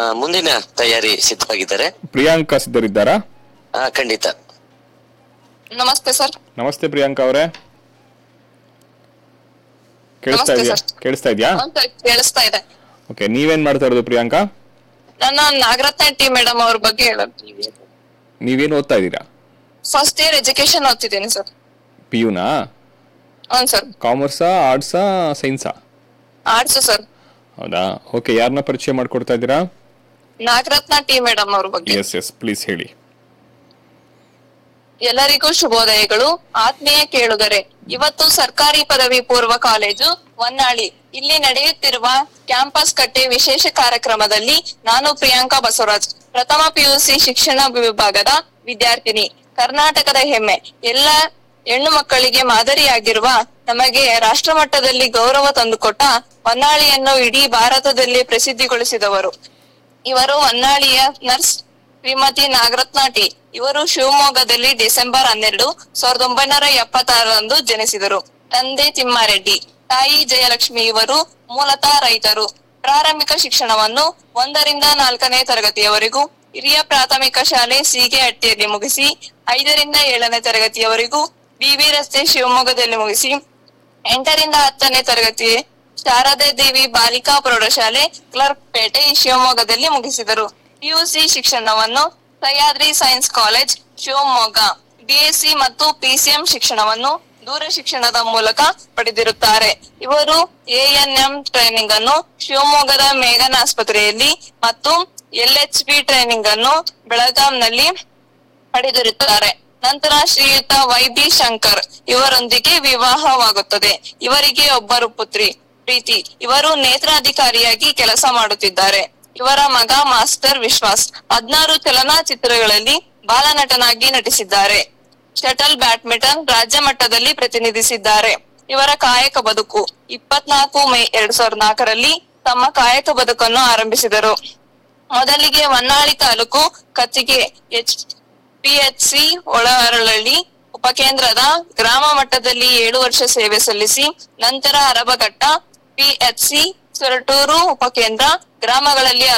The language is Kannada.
ಮುಂದಿನ ತಯಾರಿ ಸಿದ್ಧವಾಗಿದ್ದಾರೆ ಪ್ರಿಯಾಂಕಾ ಸಿದ್ಧರಿದ್ದಾರಾ ಆ, ಖಂಡಿತ ನಮಸ್ತೆ ಸರ್ ನಮಸ್ತೆ ಪ್ರಿಯಾಂಕಾ ಅವರೇ ಕೇಳಿಸ್ತಾ ನಮಸ್ತೆ ಇದೆಯಾ ಸರ್. ಕೇಳಿಸ್ತಾ ಇದೆಯಾ ಕೇಳಿಸ್ತಾ ಇದೆ ಓಕೆ ನೀವೇನ್ ಮಾಡ್ತಾ ಇರೋದು ಪ್ರಿಯಾಂಕಾ ನನ್ನ ನಾಗರತ್ನ ಟಿ ಮೇಡಮ್ ಅವ್ರ ಬಗ್ಗೆ ಹೇಳೋದು ನೀವೇನು ಓದ್ತಾ ಇದ್ದೀರಾ ಫಸ್ಟ್ ಇಯರ್ ಎಜುಕೇಶನ್ ಓದ್ತಿದ್ದೀನಿ ಸರ್ ಪಿ ಯುನಾ ಹೌನ್ ಸರ್ ಕಾಮರ್ಸಾ ಆರ್ಟ್ಸಾ ಸೈನ್ಸಾ ಆರ್ಟ್ಸ್ ಸರ್ ಹೌದಾ ಓಕೆ ಯಾರನ್ನ ಪರಿಚಯ ಮಾಡ್ಕೊಡ್ತಾ ಇದ್ದೀರಾ ನಾಗರತ್ನ ಟಿ ಮೇಡಮ್ ಅವ್ರ ಬಗ್ಗೆ ಎಸ್ ಎಸ್ ಪ್ಲೀಸ್ ಹೇಳಿ ಎಲ್ಲರಿಗೂ ಶುಭೋದಯಗಳು ಆತ್ಮೀಯ ಕೇಳುಗರೆ ಇವತ್ತು ಸರ್ಕಾರಿ ಪದವಿ ಪೂರ್ವ ಕಾಲೇಜು ಹೊನ್ನಾಳಿ ಇಲ್ಲಿ ನಡೆಯುತ್ತಿರುವ ಕ್ಯಾಂಪಸ್ ಕಟ್ಟೆ ವಿಶೇಷ ಕಾರ್ಯಕ್ರಮದಲ್ಲಿ ನಾನು ಪ್ರಿಯಾಂಕಾ ಬಸವರಾಜ್ ಪ್ರಥಮ ಪಿಯುಸಿ ಶಿಕ್ಷಣ ವಿಭಾಗದ ವಿದ್ಯಾರ್ಥಿನಿ ಕರ್ನಾಟಕದ ಹೆಮ್ಮೆ ಎಲ್ಲ ಹೆಣ್ಣು ಮಕ್ಕಳಿಗೆ ಮಾದರಿಯಾಗಿರುವ ನಮಗೆ ರಾಷ್ಟ್ರ ಮಟ್ಟದಲ್ಲಿ ಗೌರವ ತಂದುಕೊಟ್ಟ ಹೊನ್ನಾಳಿಯನ್ನು ಇಡೀ ಭಾರತದಲ್ಲಿ ಪ್ರಸಿದ್ಧಿಗೊಳಿಸಿದವರು ಇವರು ಹೊನ್ನಾಳಿಯ ನರ್ಸ್ ಶ್ರೀಮತಿ ನಾಗರತ್ನ ಟಿ ಇವರು ಶಿವಮೊಗ್ಗದಲ್ಲಿ ಡಿಸೆಂಬರ್ ಹನ್ನೆರಡು ಸಾವಿರದ ಒಂಬೈನೂರ ಎಪ್ಪತ್ತಾರರಂದು ಜನಿಸಿದರು ತಂದೆ ತಿಮ್ಮಾರೆಡ್ಡಿ ತಾಯಿ ಜಯಲಕ್ಷ್ಮಿ ಇವರು ಮೂಲತಃ ರೈತರು ಪ್ರಾರಂಭಿಕ ಶಿಕ್ಷಣವನ್ನು ಒಂದರಿಂದ ನಾಲ್ಕನೇ ತರಗತಿಯವರೆಗೂ ಹಿರಿಯ ಪ್ರಾಥಮಿಕ ಶಾಲೆ ಸೀಗೆಹಟ್ಟಿಯಲ್ಲಿ ಮುಗಿಸಿ ಐದರಿಂದ ಏಳನೇ ತರಗತಿಯವರೆಗೂ ಬಿಬಿ ರಸ್ತೆ ಶಿವಮೊಗ್ಗದಲ್ಲಿ ಮುಗಿಸಿ ಎಂಟರಿಂದ ಹತ್ತನೇ ತರಗತಿ ಶಾರದೆ ದೇವಿ ಬಾಲಿಕಾ ಪ್ರೌಢಶಾಲೆ ಕ್ಲರ್ಕ್ ಪೇಟೆ ಶಿವಮೊಗ್ಗದಲ್ಲಿ ಮುಗಿಸಿದರು ಪಿಯುಸಿ ಶಿಕ್ಷಣವನ್ನು Sahyadri science college Shivamogga BSc ಮತ್ತು ಪಿಸಿಎಂ ಶಿಕ್ಷಣವನ್ನು ದೂರ ಶಿಕ್ಷಣದ ಮೂಲಕ ಪಡೆದಿರುತ್ತಾರೆ ಇವರು ಎಎನ್ಎಂ ಟ್ರೈನಿಂಗ್ ಅನ್ನು ಶಿವಮೊಗ್ಗದ ಮೇಘನ್ ಆಸ್ಪತ್ರೆಯಲ್ಲಿ ಮತ್ತು ಎಲ್ಎಚ್ಪಿ ಟ್ರೈನಿಂಗ್ ಅನ್ನು ಬೆಳಗಾಂನಲ್ಲಿ ಪಡೆದಿರುತ್ತಾರೆ ನಂತರ ಶ್ರೀಯುತ ವೈ ಬಿ ಶಂಕರ್ ಇವರೊಂದಿಗೆ ವಿವಾಹವಾಗುತ್ತದೆ ಇವರಿಗೆ ಒಬ್ಬರು ಪುತ್ರಿ ಪ್ರೀತಿ ಇವರು ನೇತ್ರಾಧಿಕಾರಿಯಾಗಿ ಕೆಲಸ ಮಾಡುತ್ತಿದ್ದಾರೆ ಇವರ ಮಗ ಮಾಸ್ಟರ್ ವಿಶ್ವಾಸ್ ಹದ್ನಾರು ಚಲನಚಿತ್ರಗಳಲ್ಲಿ ಬಾಲನಟನಾಗಿ ನಟಿಸಿದ್ದಾರೆ ಶಟಲ್ ಬ್ಯಾಡ್ಮಿಂಟನ್ ರಾಜ್ಯ ಮಟ್ಟದಲ್ಲಿ ಪ್ರತಿನಿಧಿಸಿದ್ದಾರೆ ಇವರ ಕಾಯಕ ಬದುಕು ಇಪ್ಪತ್ನಾಲ್ಕು ಮೇ ಎರಡ್ ಸಾವಿರದ ನಾಲ್ಕರಲ್ಲಿ ತಮ್ಮ ಕಾಯಕ ಬದುಕನ್ನು ಆರಂಭಿಸಿದರು ಮೊದಲಿಗೆ ಹೊನ್ನಾಳಿ ತಾಲೂಕು ಕತ್ತಿಗೆ ಎಚ್ ಪಿಎಚ್ಸಿ ಒಳಹರಳಳ್ಳಿ ಉಪಕೇಂದ್ರದ ಗ್ರಾಮ ಮಟ್ಟದಲ್ಲಿ ಏಳು ವರ್ಷ ಸೇವೆ ಸಲ್ಲಿಸಿ ನಂತರ ಅರಬಘಟ್ಟ ಪಿಎಚ್ಸಿ ಸೊರಟೂರು ಉಪಕೇಂದ್ರ ಗ್ರಾಮಗಳಲ್ಲಿ